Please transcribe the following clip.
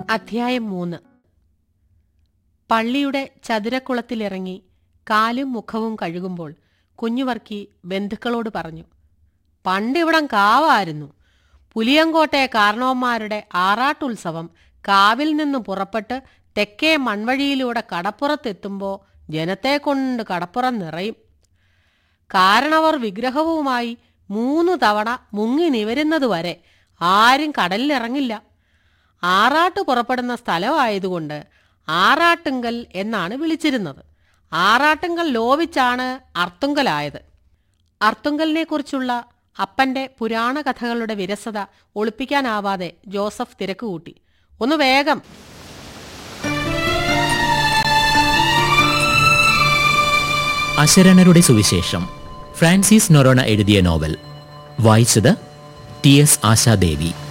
അധ്യായം മൂന്ന് പള്ളിയുടെ ചതുരക്കുളത്തിലിറങ്ങി കാലും മുഖവും കഴുകുമ്പോൾ കുഞ്ഞുവർക്കി ബന്ധുക്കളോട് പറഞ്ഞു പണ്ടിവിടം കാവായിരുന്നു പുലിയങ്കോട്ടെ കാരണവന്മാരുടെ ആറാട്ടുത്സവം കാവിൽ നിന്ന് പുറപ്പെട്ട് തെക്കേ മൺവഴിയിലൂടെ കടപ്പുറത്തെത്തുമ്പോൾ ജനത്തെ കൊണ്ട് കടപ്പുറം നിറയും കാരണവർ വിഗ്രഹവുമായി മൂന്നു തവണ മുങ്ങി നിവരുന്നതുവരെ ആരും കടലിലിറങ്ങില്ല ആറാട്ട് പുറപ്പെടുന്ന സ്ഥലമായതുകൊണ്ട് ആറാട്ടുങ്കൽ എന്നാണ് വിളിച്ചിരുന്നത് ആറാട്ടുങ്കൽ ലോപിച്ചാണ് അർത്തുങ്കലായത് അർത്തുങ്കലിനെക്കുറിച്ചുള്ള അപ്പന്റെ പുരാണ കഥകളുടെ വിരസത ഒളിപ്പിക്കാനാവാതെ ജോസഫ് തിരക്ക് കൂട്ടി ഒന്ന് വേഗം അശരണരുടെ സുവിശേഷം ഫ്രാൻസിസ് നൊറോണ എഴുതിയ നോവൽ വായിച്ചത് ടി എസ് ആശാദേവി